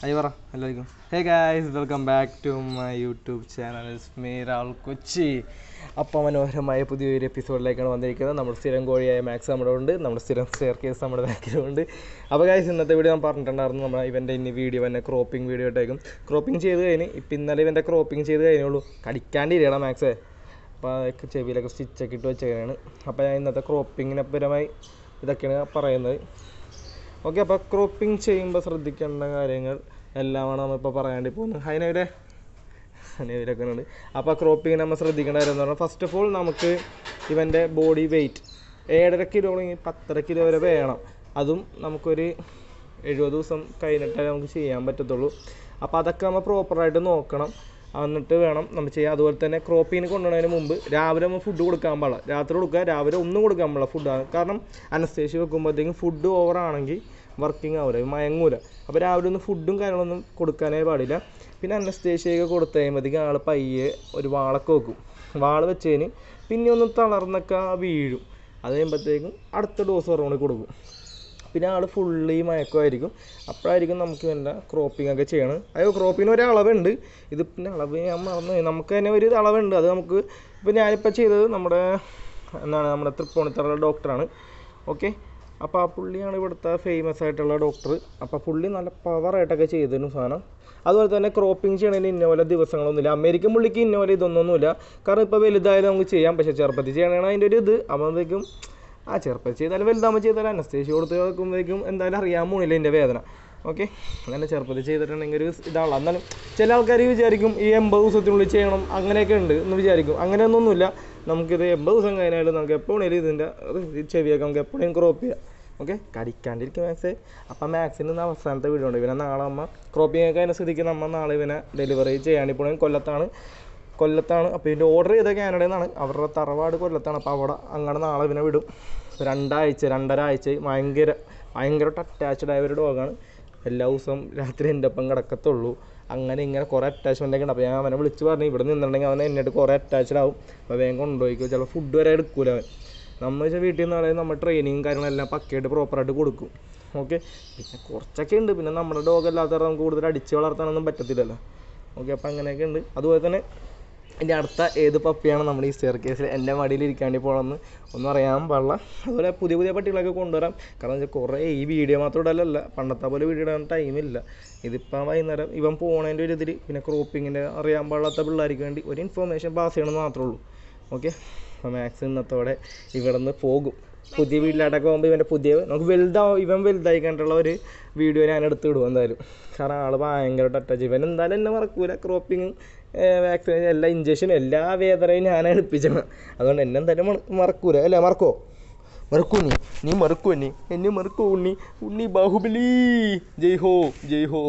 അയ്യ പറ എല്ലാവർക്കും hey guys welcome back to my YouTube channel me Rahul Kochi അപ്പം മനോഹരമായ പുതിയൊരു എപ്പിസോഡിലേക്കാണ് വന്നിരിക്കുന്നത് നമ്മുടെ സ്ഥിരം കോഴിയായ മാക്സ് നമ്മുടെ ഉണ്ട് നമ്മുടെ സ്ഥിരം സ്റ്റെയർ കേസ് നമ്മുടെ ബാക്കിലുണ്ട് അപ്പോൾ ഗായ്സ് ഇന്നത്തെ വീഡിയോ ഞാൻ പറഞ്ഞിട്ടുണ്ടായിരുന്നു നമ്മുടെ ഇവൻ്റെ ഇനി വീഡിയോ തന്നെ ക്രോപ്പിംഗ് വീഡിയോ ഇട്ടേക്കും ക്രോപ്പിംഗ് ചെയ്ത് കഴിഞ്ഞ് ഇപ്പം ഇന്നലെ ഇവൻ്റെ ക്രോപ്പിംഗ് ചെയ്ത് കഴിഞ്ഞുള്ളൂ കടിക്കാണ്ടിരിക്കണം മാക്സേ അപ്പോൾ അതൊക്കെ ചെവിയിലൊക്കെ സ്റ്റിച്ചൊക്കെ ഇട്ട് വെച്ചേക്കാണ് അപ്പോൾ ഞാൻ ഇന്നത്തെ ക്രോപ്പിങ്ങിനെ പരമായി ഇതൊക്കെയാണ് പറയുന്നത് ഓക്കെ അപ്പോൾ ക്രോപ്പിംഗ് ചെയ്യുമ്പോൾ ശ്രദ്ധിക്കേണ്ട കാര്യങ്ങൾ എല്ലാമാണ് നമ്മളിപ്പോൾ പറയാണ്ടി പോകുന്നത് അതിനവരെ അതിനവരൊക്കെ ഉണ്ട് അപ്പോൾ ക്രോപ്പിംഗ് നമ്മൾ ശ്രദ്ധിക്കേണ്ട കാര്യം എന്ന് പറഞ്ഞാൽ ഫസ്റ്റ് ഓഫ് ഓൾ നമുക്ക് ഇവൻ്റെ ബോഡി വെയിറ്റ് ഏഴര കിലോ അല്ലെങ്കിൽ പത്തര കിലോ വരെ വേണം അതും നമുക്കൊരു എഴുപത് ദിവസം കഴിഞ്ഞിട്ടേ നമുക്ക് ചെയ്യാൻ പറ്റത്തുള്ളൂ അപ്പോൾ അതൊക്കെ നമ്മൾ പ്രോപ്പറായിട്ട് നോക്കണം എന്നിട്ട് വേണം നമ്മൾ ചെയ്യാൻ അതുപോലെ തന്നെ ക്രോപ്പിങ്ങിന് കൊണ്ടുപോകുന്നതിന് മുമ്പ് രാവിലെ നമ്മൾ ഫുഡ് കൊടുക്കാൻ പാടില്ല രാത്രി കൊടുക്കുക രാവിലെ ഒന്നും കൊടുക്കാൻ പാടില്ല ഫുഡ് കാരണം അനസ്തേഷ്യ വെക്കുമ്പോഴത്തേക്കും ഫുഡ് ഓവർ ആണെങ്കിൽ വർക്കിംഗ് ആവില്ല മയങ്ങൂല അപ്പോൾ രാവിലെ ഒന്നും ഫുഡും കാര്യങ്ങളൊന്നും കൊടുക്കാനേ പാടില്ല പിന്നെ അനസ്തേഷ്യയൊക്കെ കൊടുത്തു കഴിയുമ്പോഴത്തേക്കും ആൾ പയ്യെ ഒരു വാളൊക്കെ വെക്കും വാള് വെച്ചതിന് പിന്നെ ഒന്ന് തളർന്നൊക്കെ വീഴും അത് കഴിയുമ്പോഴത്തേക്കും അടുത്ത ഡോസ് പറഞ്ഞുകൊണ്ട് കൊടുക്കും പിന്നെ ആൾ ഫുള്ളി മയക്കമായിരിക്കും അപ്പോഴായിരിക്കും നമുക്ക് വേണ്ട ക്രോപ്പിംഗ് ഒക്കെ ചെയ്യണം അയ്യോ ക്രോപ്പിങ്ങിന് ഒരു അളവുണ്ട് ഇത് പിന്നെ അളവ് ഞാൻ മറന്നു പോയി. നമുക്ക് തന്നെ ഒരു അളവുണ്ട് അത് നമുക്ക് ഇപ്പോൾ ഞാനിപ്പോൾ ചെയ്തത് നമ്മുടെ എന്താണ് നമ്മുടെ തൃപ്പൂണിത്തറ ഡോക്ടറാണ് ഓക്കെ അപ്പോൾ ആ പുള്ളിയാണ് ഇവിടുത്തെ ഫേമസ് ആയിട്ടുള്ള ഡോക്ടർ അപ്പോൾ പുള്ളി നല്ല പവറായിട്ടൊക്കെ ചെയ്തിരുന്നു സാധനം അതുപോലെ തന്നെ ക്രോപ്പിംഗ് ചെയ്യണതിന് ഇന്ന പോലെ ദിവസങ്ങളൊന്നുമില്ല അമേരിക്കൻ പുള്ളിക്ക് ഇന്ന പോലെ ഇതൊന്നൊന്നുമില്ല കാരണം ഇപ്പോൾ വലുതായാലും നമുക്ക് ചെയ്യാം പക്ഷേ ചെറുപ്പത്തിൽ ചെയ്യണതാണ് അതിൻ്റെ ഒരു ഇത് അപ്പോഴത്തേക്കും ആ ചെറുപ്പം ചെയ്താലും വലുതാകുമ്പോൾ ചെയ്താലും അനസ്തേഷ്യ കൊടുത്ത് വെക്കുമ്പോഴേക്കും എന്തായാലും അറിയാൻ പോണില്ല എൻ്റെ വേദന ഓക്കെ അങ്ങനെ ചെറുപ്പത്തിൽ ചെയ്തിട്ടുണ്ടെങ്കിൽ ഒരു ഇതാണല്ലോ എന്നാലും ചില ആൾക്കാർ വിചാരിക്കും ഈ എൺപത് ദിവസത്തിനുള്ളിൽ ചെയ്യണം അങ്ങനെയൊക്കെ ഉണ്ട് എന്ന് വിചാരിക്കും അങ്ങനെയൊന്നുമില്ല നമുക്കിത് എൺപത് ദിവസം കഴിഞ്ഞാലും നമുക്ക് എപ്പോൾ വേണേലും ഇതിൻ്റെ ചെവിയൊക്കെ നമുക്ക് എപ്പോഴും ക്രോപ്പ് ചെയ്യാം ഓക്കെ കടിക്കാണ്ടിരിക്കും മാക്സ് അപ്പം മാക്സിന് ഇന്ന് അവസാനത്തെ വീഡിയോ ഉണ്ട് ഇവനെ നാളെ അമ്മ ക്രോപ്പിംഗ് ഒക്കെ അതിനെ സ്ഥിതിക്ക് നമ്മൾ നാളെ ഇവനെ ഡെലിവറി ചെയ്യാണ്ടി പോകണമെങ്കിൽ കൊല്ലത്താണ് കൊല്ലത്താണ് അപ്പോൾ ഇതിൻ്റെ ഓർഡർ ചെയ്ത കാനഡയിൽ നിന്നാണ് അവരുടെ തറവാട് കൊല്ലത്താണ് അപ്പോൾ അവിടെ അങ്ങനെ നാളെ ഇവനെ വിടും രണ്ടാഴ്ച രണ്ടര ആഴ്ച ഭയങ്കര ഭയങ്കരമായിട്ട് അറ്റാച്ച്ഡ് ആയ ഒരു ഡോഗാണ് എല്ലാ ദിവസവും രാത്രി എൻ്റെ ഒപ്പം കിടക്കത്തുള്ളൂ അങ്ങനെ ഇങ്ങനെ കുറേ അറ്റാച്ച്മെൻ്റ് ഒക്കെ ഉണ്ട് അപ്പോൾ ഞാൻ അവനെ വിളിച്ച് പറഞ്ഞു ഇവിടെ നിന്നിട്ടുണ്ടെങ്കിൽ അവൻ എന്നിട്ട് കുറേ അറ്റാച്ച്ഡ് ആവും അപ്പോൾ വേഗം കൊണ്ടുപോയിക്കോ ചിലപ്പോൾ ഫുഡ് വരെ എടുക്കൂല അവൻ നമ്മൾ വെച്ചാൽ വീട്ടിൽ നിന്ന് പറയുന്നത് നമ്മൾ ട്രെയിനിങ് കാര്യങ്ങളെല്ലാം പക്കയായിട്ട് പ്രോപ്പറായിട്ട് കൊടുക്കും ഓക്കെ പിന്നെ കുറച്ചൊക്കെ ഉണ്ട് പിന്നെ നമ്മുടെ ഡോഗ് അല്ലാത്ത നമുക്ക് കൂടുതൽ അടിച്ച് വളർത്താനൊന്നും പറ്റത്തില്ലല്ലോ ഓക്കെ അപ്പോൾ അങ്ങനെയൊക്കെ ഉണ്ട് അതുപോലെ തന്നെ ഇനി അടുത്ത ഏത് പപ്പിയാണ് നമ്മുടെ ഈ സ്റ്റെയർ കേസിൽ എൻ്റെ മടിയിൽ ഇരിക്കാണ്ടി പോകണമെന്ന് ഒന്നും അറിയാൻ പാടില്ല അതുപോലെ പുതിയ പുതിയ പട്ടികളൊക്കെ കൊണ്ടുവരാം കാരണം വെച്ചാൽ കുറേ ഈ വീഡിയോ മാത്രം ഇടലല്ല പണ്ടത്തെ പോലെ വീഡിയോ ഇടാൻ ടൈമില്ല ഇതിപ്പോൾ വൈകുന്നേരം ഇവൻ പോണതിൻ്റെ ഒരു ഇതിൽ പിന്നെ ക്രോപ്പിങ്ങിൻ്റെ അറിയാൻ പാടില്ലാത്ത പിള്ളേർക്ക് വേണ്ടി ഒരു ഇൻഫോർമേഷൻ പാസ് ചെയ്യണമെന്ന് മാത്രമേ ഉള്ളൂ ഓക്കെ അപ്പോൾ മാക്സ് ഇന്നത്തോടെ ഇവിടെ നിന്ന് പോകും പുതിയ വീട്ടിലാട്ടൊക്കെ പോകുമ്പോൾ ഇവൻ്റെ പുതിയ നമുക്ക് വലുതാവും ഇവൻ വലുതായി കണ്ടുള്ള ഒരു വീഡിയോ ഞാൻ എടുത്ത് വിടും എന്തായാലും കാരണം ആൾ ഭയങ്കരമായിട്ട് അറ്റാച്ച് ഇവൻ എന്തായാലും എന്നെ മറക്കൂല ക്രോപ്പിങ് വാക്സിനേഷൻ എല്ലാ ഇഞ്ചക്ഷനും എല്ലാ വേദനയും ഞാൻ എടുപ്പിച്ചാണ് അതുകൊണ്ട് എന്നെ എന്തായാലും മറ- മറക്കൂല അല്ലേ മറക്കോ മറക്കൂ നീ നീ മറക്കൂ നീ എന്നെ മറക്കൂ ഉണ്ണി ഉണ്ണി ബാഹുബലി ജയ് ഹോ ജയ് ഹോ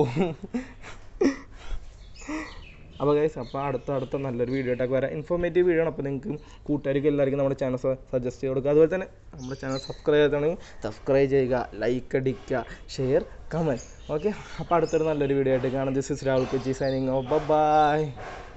അപ്പോൾ ഗൈസ് അപ്പോൾ അടുത്ത അടുത്ത നല്ലൊരു വീഡിയോ ആയിട്ടൊക്കെ വരാം ഇൻഫോർമേറ്റീവ് വീഡിയോ ആണ് അപ്പോൾ നിങ്ങൾക്ക് കൂട്ടുകാർക്ക് എല്ലാവർക്കും നമ്മുടെ ചാനൽ സജസ്റ്റ് ചെയ്ത് കൊടുക്കുക അതുപോലെ തന്നെ നമ്മുടെ ചാനൽ സബ്സ്ക്രൈബ് ചെയ്തിട്ടുണ്ടെങ്കിൽ സബ്സ്ക്രൈബ് ചെയ്യുക ലൈക്ക് അടിക്കുക ഷെയർ കമൻറ്റ് ഓക്കെ അപ്പോൾ അടുത്തൊരു നല്ലൊരു വീഡിയോ ആയിട്ട് കാണാം this is Rahul Kochi signing off by